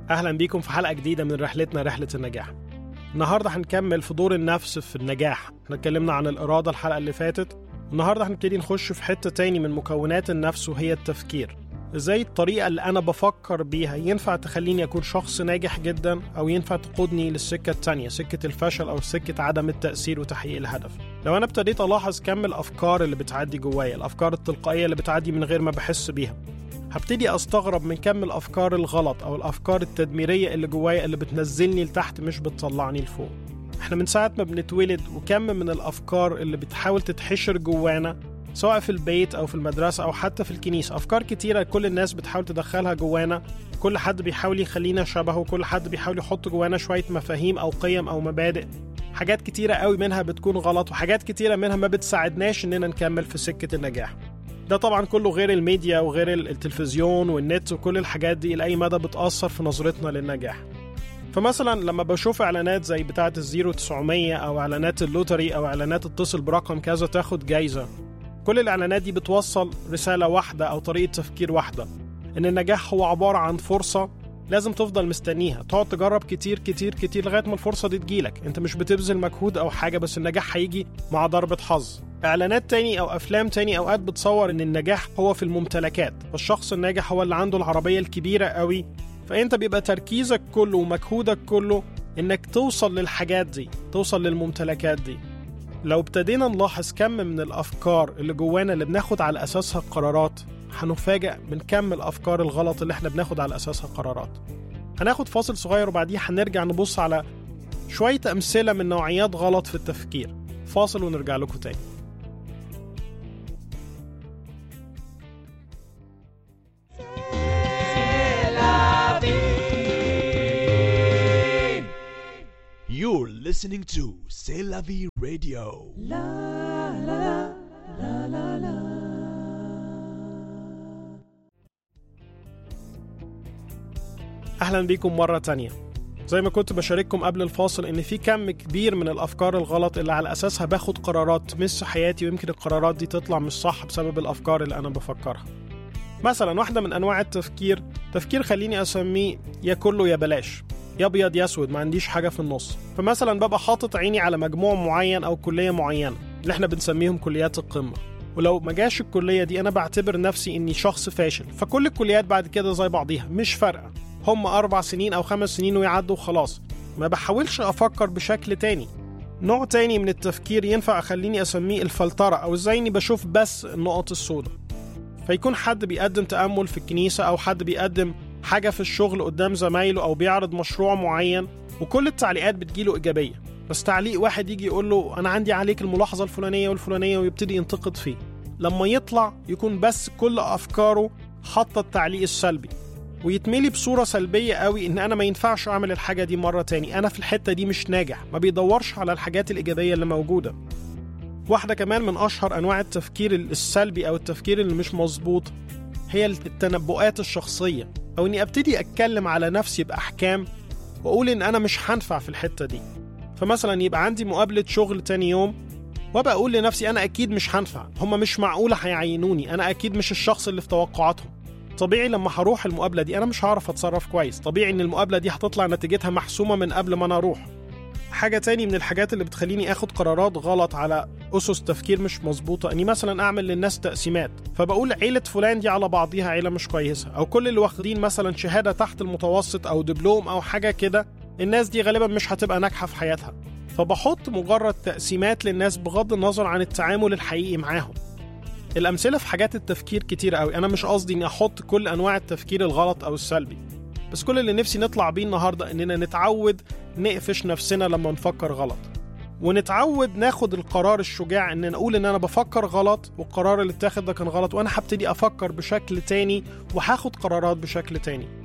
أهلا بيكم في حلقة جديدة من رحلتنا رحلة النجاح النهاردة هنكمل في دور النفس في النجاح احنا اتكلمنا عن الإرادة الحلقة اللي فاتت النهاردة هنبتدي نخش في حتة تاني من مكونات النفس وهي التفكير ازاي الطريقة اللي أنا بفكر بيها ينفع تخليني أكون شخص ناجح جدا أو ينفع تقودني للسكة التانية سكة الفشل أو سكة عدم التأثير وتحقيق الهدف لو أنا ابتديت ألاحظ كم الأفكار اللي بتعدي جوايا الأفكار التلقائية اللي بتعدي من غير ما بحس بيها هبتدي استغرب من كم الافكار الغلط او الافكار التدميريه اللي جوايا اللي بتنزلني لتحت مش بتطلعني لفوق احنا من ساعه ما بنتولد وكم من الافكار اللي بتحاول تتحشر جوانا سواء في البيت او في المدرسه او حتى في الكنيسه افكار كتيره كل الناس بتحاول تدخلها جوانا كل حد بيحاول يخلينا شبهه كل حد بيحاول يحط جوانا شويه مفاهيم او قيم او مبادئ حاجات كتيره قوي منها بتكون غلط وحاجات كتيره منها ما بتساعدناش اننا نكمل في سكه النجاح ده طبعا كله غير الميديا وغير التلفزيون والنت وكل الحاجات دي لأي مدى بتأثر في نظرتنا للنجاح فمثلا لما بشوف اعلانات زي بتاعه الزيرو 900 او اعلانات اللوتري او اعلانات اتصل برقم كذا تاخد جايزه كل الاعلانات دي بتوصل رساله واحده او طريقه تفكير واحده ان النجاح هو عباره عن فرصه لازم تفضل مستنيها تقعد تجرب كتير كتير كتير لغايه ما الفرصه دي تجيلك انت مش بتبذل مجهود او حاجه بس النجاح هيجي مع ضربه حظ اعلانات تاني او افلام تاني اوقات بتصور ان النجاح هو في الممتلكات فالشخص الناجح هو اللي عنده العربيه الكبيره قوي فانت بيبقى تركيزك كله ومجهودك كله انك توصل للحاجات دي توصل للممتلكات دي لو ابتدينا نلاحظ كم من الافكار اللي جوانا اللي بناخد على اساسها قرارات هنفاجئ من كم الافكار الغلط اللي احنا بناخد على اساسها قرارات هناخد فاصل صغير وبعديه هنرجع نبص على شويه امثله من نوعيات غلط في التفكير فاصل ونرجع لكم تاني You're listening to C'est la vie radio. اهلا بيكم مرة تانية زي ما كنت بشارككم قبل الفاصل ان في كم كبير من الافكار الغلط اللي على اساسها باخد قرارات تمس حياتي ويمكن القرارات دي تطلع مش صح بسبب الافكار اللي انا بفكرها مثلا واحدة من انواع التفكير تفكير خليني اسميه يا كله يا بلاش يا ابيض يا اسود ما عنديش حاجة في النص فمثلا ببقى حاطط عيني على مجموع معين او كلية معينة اللي احنا بنسميهم كليات القمة ولو ما جاش الكلية دي أنا بعتبر نفسي إني شخص فاشل فكل الكليات بعد كده زي بعضيها مش فارقة هم أربع سنين أو خمس سنين ويعدوا وخلاص ما بحاولش أفكر بشكل تاني نوع تاني من التفكير ينفع أخليني أسميه الفلترة أو إزاي إني بشوف بس النقط السوداء فيكون حد بيقدم تأمل في الكنيسة أو حد بيقدم حاجة في الشغل قدام زمايله أو بيعرض مشروع معين وكل التعليقات بتجيله إيجابية بس تعليق واحد يجي يقول له أنا عندي عليك الملاحظة الفلانية والفلانية ويبتدي ينتقد فيه لما يطلع يكون بس كل أفكاره حاطة التعليق السلبي ويتملي بصورة سلبية قوي إن أنا ما ينفعش أعمل الحاجة دي مرة تاني أنا في الحتة دي مش ناجح ما بيدورش على الحاجات الإيجابية اللي موجودة واحدة كمان من أشهر أنواع التفكير السلبي أو التفكير اللي مش مظبوط هي التنبؤات الشخصية أو إني أبتدي أتكلم على نفسي بأحكام وأقول إن أنا مش هنفع في الحتة دي فمثلا يبقى عندي مقابلة شغل تاني يوم وابقى اقول لنفسي انا اكيد مش هنفع هما مش معقوله هيعينوني انا اكيد مش الشخص اللي في توقعاتهم طبيعي لما هروح المقابله دي انا مش هعرف اتصرف كويس طبيعي ان المقابله دي هتطلع نتيجتها محسومه من قبل ما انا اروح حاجه تاني من الحاجات اللي بتخليني اخد قرارات غلط على اسس تفكير مش مظبوطه اني مثلا اعمل للناس تقسيمات فبقول عيله فلان دي على بعضيها عيله مش كويسه او كل اللي واخدين مثلا شهاده تحت المتوسط او دبلوم او حاجه كده الناس دي غالبا مش هتبقى ناجحه في حياتها فبحط مجرد تقسيمات للناس بغض النظر عن التعامل الحقيقي معاهم الأمثلة في حاجات التفكير كتير قوي أنا مش قصدي إني أحط كل أنواع التفكير الغلط أو السلبي بس كل اللي نفسي نطلع بيه النهاردة إننا نتعود نقفش نفسنا لما نفكر غلط ونتعود ناخد القرار الشجاع ان نقول ان انا بفكر غلط والقرار اللي اتاخد ده كان غلط وانا هبتدي افكر بشكل تاني وهاخد قرارات بشكل تاني